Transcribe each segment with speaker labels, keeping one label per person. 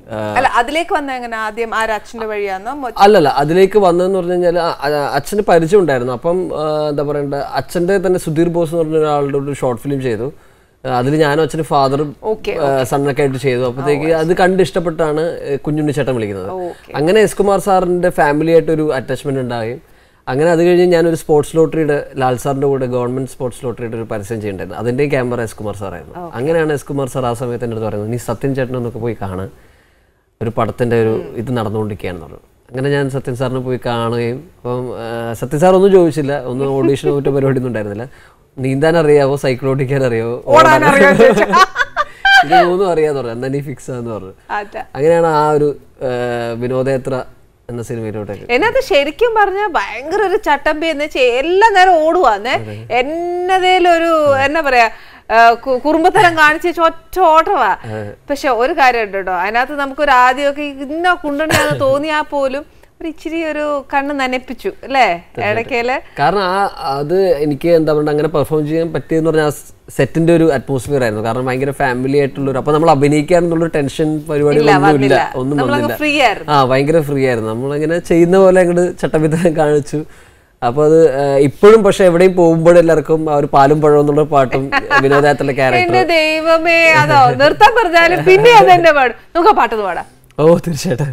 Speaker 1: ആ,
Speaker 2: അല്ല അതിലേക്ക് വന്ന എങ്ങനെ ആദ്യം ആര് അച്ഛന്റെ വഴിയാന്നോ മൊ-
Speaker 1: അല്ലല്ല അതിലേക്ക് വന്നതെന്ന് പറഞ്ഞു കഴിഞ്ഞാൽ അച്ഛന് പരിചയം ഉണ്ടായിരുന്നു അപ്പം ആ, എന്താ പറയണ്ട അച്ഛൻ്റെ തന്നെ സുധീർ ബോസ് എന്ന് പറഞ്ഞ ഒരാളുടെ ഒരു ഷോർട്ട് ഫിലിം ചെയ്തു അതിൽ ഞാനും അച്ഛന് ഫാദറും
Speaker 2: Okay,
Speaker 1: സണ്ണൊക്കെ ആയിട്ട് ചെയ്തു അപ്പോഴത്തേക്ക് അത് കണ്ട് ഇഷ്ടപ്പെട്ടാണ് കുഞ്ഞുണ്ണി ചേട്ടൻ വിളിക്കുന്നത്
Speaker 2: Okay.
Speaker 1: അങ്ങനെ എസ് കുമാർ സാറിന്റെ ഫാമിലി ആയിട്ട് ഒരു അറ്റാച്ച്മെന്റ് ഉണ്ടാവുകയും അങ്ങനെ അത് കഴിഞ്ഞ് ഞാനൊരു സ്പോർട്സ് ലോട്ടറിയുടെ ലാൽ സാറിന്റെ കൂടെ ഗവൺമെന്റ് സ്പോർട്സ് ലോട്ടറിയുടെ ഒരു പരസ്യം ചെയ്യണ്ടായിരുന്നു അതിന്റെ ക്യാമറ എസ് കുമാർ സാറായിരുന്നു അങ്ങനെയാണ് എസ് കുമാർ സാർ ആ സമയത്ത് എൻ്റെ അടുത്ത് പറയുന്നത് നീ സത്യൻ ചേട്ടനൊന്നൊക്കെ പോയി കാണാൻ ഒരു പടത്തിന്റെ ഒരു ഇത് നടന്നുകൊണ്ടിരിക്കുകയാണെന്ന് പറഞ്ഞു അങ്ങനെ ഞാൻ സത്യൻ സാറിനെ പോയി കാണുകയും അപ്പം ആ, സത്യൻ സാർ ഒന്നും ചോദിച്ചില്ല ഒന്നും ഓഡീഷനോ മറ്റോ പരിപാടി ഒന്നും ഉണ്ടായിരുന്നില്ല നീന്താൻ അറിയാവോ സൈക്കിൾ ഓടിക്കാൻ അറിയാവോ
Speaker 2: ഓടാൻ അറിയാൻ ചോദിച്ചു.
Speaker 1: ഇത് മൂന്നും അറിയാന്ന് പറഞ്ഞു എന്നാ നീ ഫിക്സ് ആന്ന് പറഞ്ഞു
Speaker 2: അതെ
Speaker 1: അങ്ങനെയാണ് ആ ഒരു ആ, വിനോദയാത്ര എന്ന സിനിമയിലോട്ടേക്ക്
Speaker 2: എന്നത് ശരിക്കും പറഞ്ഞ ഭയങ്കര ഒരു ചട്ടമ്പി എന്ന് വെച്ചാൽ എല്ലാ നേരം ഓടുവാന്നേ എന്നതേലും ഒരു എന്നാ പറയാ ആ, കു- കുറുമ്പത്തരം കാണിച്ച് വെച്ച് ഒറ്റ ഓട്ടവാ പക്ഷെ ഒരു കാര്യം ഉണ്ട് കേട്ടോ അതിനകത്ത് നമുക്കൊരു ആദ്യമൊക്കെ ഇന്ന കുണ്ടുണ്ടെന്ന് തോന്നിയാൽ പോലും ഒരു ഇച്ചിരി ഒരു കണ്ണ് നനപ്പിച്ചു അല്ലേ ഇടയ്ക്കേല്
Speaker 1: കാരണം ആ അത് എനിക്ക് എന്താ പറയുക അങ്ങനെ പെർഫോം ചെയ്യാൻ പറ്റിയെന്ന് പറഞ്ഞാൽ ആ സെറ്റിന്റെ ഒരു അറ്റ്മോസ്ഫിയർ ആയിരുന്നു കാരണം ഭയങ്കര ഫാമിലി ആയിട്ടുള്ള ഒരു അപ്പൊ നമ്മൾ അഭിനയിക്കാൻ എന്നുള്ള ടെൻഷൻ പരിപാടികളൊന്നും ഇല്ല
Speaker 2: വന്നില്ല.
Speaker 1: ഒന്നും
Speaker 2: നമ്മളങ്ങ്
Speaker 1: വന്നില്ല
Speaker 2: free ആയിരുന്നു.
Speaker 1: ആ ഭയങ്കര ഫ്രീ ആയിരുന്നു നമ്മളിങ്ങനെ ചെയ്യുന്ന പോലെ അങ്ങോട്ട് ചട്ടമ്പിത്തരം കാണിച്ചു അപ്പൊ അത് ആ, ഇപ്പോഴും പക്ഷെ എവിടെയും പോകുമ്പോഴും എല്ലാവർക്കും ആ ഒരു പാലും പഴം എന്നുള്ള പാട്ടും വിനോദയാത്രയിലെ ക്യാരക്ടർ
Speaker 2: എന്റെ ദൈവമേ അതോ നിർത്താൻ പറഞ്ഞാലും പിന്നെ അത് തന്നെ പാടും നമുക്ക് ആ പാട്ടൊന്ന് പാടാം
Speaker 1: ഓ തീർച്ചയായിട്ടും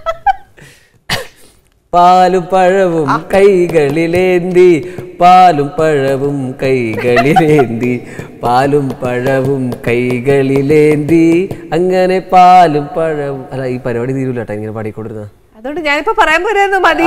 Speaker 1: പാലും പഴവും കൈകളിലേന്തി പാലും പഴവും കൈകളിലേന്തി പാലും പഴവും കൈകളിലേന്തി അങ്ങനെ പാലും പഴവും അല്ല ഈ പരിപാടി തീരൂല കേട്ടോ ഇങ്ങനെ പാടിക്കൊണ്ടിരുന്ന
Speaker 2: അതുകൊണ്ട് ഞാനിപ്പോ പറയാൻ പോരായിരുന്നു മതി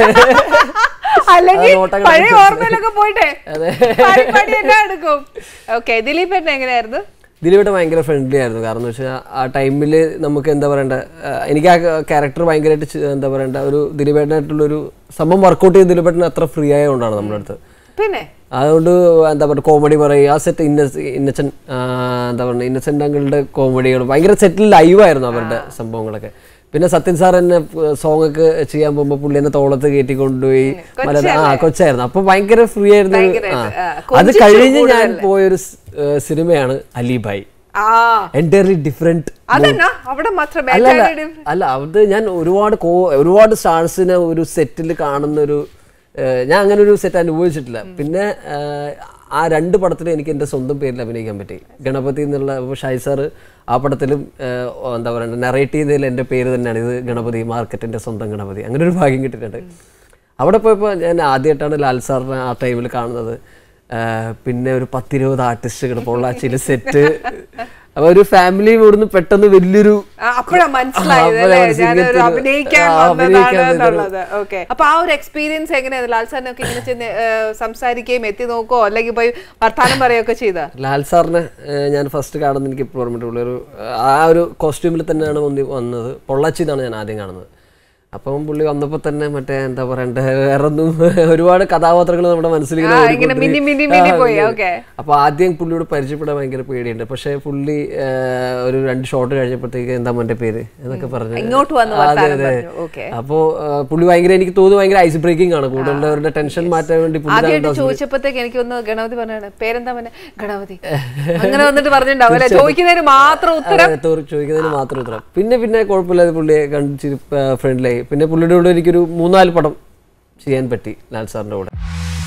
Speaker 2: അല്ലെങ്കിൽ
Speaker 1: ആ നോട്ടങ്ങൾ
Speaker 2: പഴയ
Speaker 1: എടുത്ത്
Speaker 2: ഓർമ്മയിലൊക്കെ പോയിട്ടെ പാടി പാടി എന്നെ എടുക്കും ഓക്കെ ദിലീപ് ഏട്ടൻ എങ്ങനെയായിരുന്നു
Speaker 1: ദിലീപേട്ടൻ ഭയങ്കര ഫ്രണ്ട്ലി ആയിരുന്നു കാരണം എന്ന് വെച്ചാൽ ആ ടൈമിൽ നമുക്ക് എന്താ പറയണ്ട ആ, എനിക്ക് ആ ക്യാരക്ടർ ഭയങ്കരമായിട്ട് ചെ- എന്താ പറയണ്ട ഒരു ദിലീപേട്ടനായിട്ടുള്ള ഒരു സംഭവം വർക്കൗട്ട് ചെയ്ത് ദിലീപേട്ടൻ അത്ര ഫ്രീ ആയതുകൊണ്ടാണ് നമ്മുടെ അടുത്ത്
Speaker 2: പിന്നെ
Speaker 1: അതുകൊണ്ട് എന്താ പറയുക കോമഡി പറയും ആ സെറ്റ് ഇന്ന ഇന്നസെൻ എന്താ പറയുക ഇന്നസെന്റ് അങ്കിളുടെ കോമഡികൾ ഭയങ്കര സെറ്റിൽ ലൈവായിരുന്നു അവരുടെ സംഭവങ്ങളൊക്കെ പിന്നെ സത്യൻ സാർ എന്നെ സോങ് ഒക്കെ ചെയ്യാൻ പോകുമ്പോൾ പുള്ളി എന്നെ തോളത്ത് കയറ്റി കൊണ്ടുപോയി മല ആ കൊച്ചായിരുന്നു അപ്പൊ ഭയങ്കര ഫ്രീ ആയിരുന്നു ആ.
Speaker 2: ഭയങ്കരായിട്ട്, ആ,
Speaker 1: അത്
Speaker 2: കൊഞ്ചിച്ചു
Speaker 1: കഴിഞ്ഞ് ഞാൻ പോയൊരു സ്- ഏ, സിനിമയാണ് അലിബായ്
Speaker 2: ആ
Speaker 1: എൻറ്റയർലി ഡിഫറെന്റ്
Speaker 2: അതെന്നാ അവിടെ മാത്രമേ
Speaker 1: അല്ല അല്ല അല്ല അത് ഞാൻ ഒരുപാട് കോ ഒരുപാട് സ്റ്റാർസിനെ ഒരു സെറ്റിൽ കാണുന്ന ഒരു ഏഹ്, ഞാൻ അങ്ങനെ ഒരു സെറ്റ് അനുഭവിച്ചിട്ടില്ല പിന്നെ ഏഹ്, ആ രണ്ട് പടത്തിലും എനിക്ക് എൻ്റെ സ്വന്തം പേരിൽ അഭിനയിക്കാൻ പറ്റി ഗണപതി എന്നുള്ള ഇപ്പോൾ ഷായ് സാറ് ആ പടത്തിലും ഏഹ്, ഓ, എന്താ പറയുക നറേറ്റ് ചെയ്തതിൽ എൻ്റെ പേര് തന്നെയാണ് ഇത് ഗണപതി മാർക്കറ്റിൻ്റെ സ്വന്തം ഗണപതി അങ്ങനെ ഒരു ഭാഗ്യം കിട്ടിയിട്ടുണ്ട് അവിടെ പോയപ്പോൾ ഞാൻ ആദ്യമായിട്ടാണ് ലാൽ സാറിനെ ആ ടൈമിൽ കാണുന്നത് ഏഹ്, പിന്നെ ഒരു പത്തിരുപത് ആർട്ടിസ്റ്റുകൾ പൊള്ളാച്ചിയിൽ സെറ്റ് അപ്പൊ ഒരു ഫാമിലി ഇവിടുന്ന് പെട്ടെന്ന് വലിയൊരു
Speaker 2: അപ്പോഴാ മനസ്സിലായത്
Speaker 1: അപ്പോഴാ
Speaker 2: അല്ലേ
Speaker 1: മനസ്സിലായത്
Speaker 2: ഞാനൊരു
Speaker 1: ഇങ്ങനത്തെ ഒരു-
Speaker 2: അഭിനയിക്കാൻ
Speaker 1: ആ,
Speaker 2: വന്നതാണ്
Speaker 1: അഭിനയിക്കാൻ
Speaker 2: എന്നുള്ളത് ഓക്കെ അപ്പൊ ആ ഒരു എക്സ്പീരിയൻസ് എങ്ങനെയാണ് ലാൽ സാറിനൊക്കെ ഇങ്ങനെ ചെന്ന് ഏഹ്, സംസാരിക്കുകയും എത്തി നോക്കോ അല്ലെങ്കിൽ പോയി വർത്താനം പറയുകയൊക്കെ ചെയ്ത
Speaker 1: ലാൽ സാറിനെ ഏഹ്, ഞാൻ ഫസ്റ്റ് കാണുന്നത് എനിക്ക് ഇപ്പോൾ ഓർമ്മയിട്ടുള്ള ഒരു ആ ഒരു കോസ്റ്റ്യൂമിൽ തന്നെയാണ് വന്നി വന്നത് പൊള്ളാച്ചിന്നാണ് ഞാൻ ആദ്യം കാണുന്നത് അപ്പം പുള്ളി വന്നപ്പോൾ തന്നെ മറ്റേ എന്താ പറയണ്ടേ വേറെ ഒന്നും ഒരുപാട് കഥാപാത്രങ്ങൾ നമ്മുടെ മനസ്സിൽ ഇങ്ങനെ
Speaker 2: ആ, ഇങ്ങനെ
Speaker 1: ഓടിക്കൊണ്ടിരി-
Speaker 2: മിന്നി മിന്നി മിന്നി
Speaker 1: ആ,
Speaker 2: പോയി,
Speaker 1: ഇങ്ങനെ.
Speaker 2: ഓക്കേ.
Speaker 1: അപ്പൊ ആദ്യം പുള്ളിയോട് പരിചയപ്പെടാൻ ഭയങ്കര പേടിയുണ്ട് പക്ഷേ പുള്ളി ഏഹ്, ഒരു രണ്ട് ഷോട്ട് കഴിഞ്ഞപ്പോഴത്തേക്ക് എന്താ മോന്റെ പേര് എന്നൊക്കെ പറഞ്ഞു
Speaker 2: ഇങ്ങോട്ട് വന്ന്
Speaker 1: ആ, അതെ,
Speaker 2: വർത്താനം
Speaker 1: അതെ.
Speaker 2: പറഞ്ഞു. ഓക്കേ.
Speaker 1: അപ്പോ ഏഹ്, പുള്ളി ഭയങ്കര എനിക്ക് തോന്നുന്നു ഭയങ്കര ഐസ് ബ്രേക്കിംഗ് ആണ് കൂടുതലുള്ളവരുടെ ടെൻഷൻ മാറ്റാൻ വേണ്ടി പുള്ളി
Speaker 2: ആദ്യമായിട്ട് ചോദിച്ചപ്പോഴത്തേക്ക് എനിക്ക് ഒന്ന് ഗണപതി പറഞ്ഞാണ് പേരെന്താ പറഞ്ഞ ഗണപതി അങ്ങനെ വന്നിട്ട് പറഞ്ഞിട്ടുണ്ടാവും അല്ലെ ചോദിക്കുന്നതിന് മാത്രം ഉത്തരം
Speaker 1: അതെ, തോറി ചോദിക്കുന്നതിന് മാത്രം ഉത്തരം പിന്നെ പിന്നെ കുഴപ്പമില്ലാതെ പുള്ളിയെ കണ്ടിച്ച് ഫ്രണ്ട്ലായി പിന്നെ പുള്ളിയുടെ കൂടെ എനിക്കൊരു മൂന്നാല് പടം ചെയ്യാൻ പറ്റി ലാൽ സാറിന്റെ കൂടെ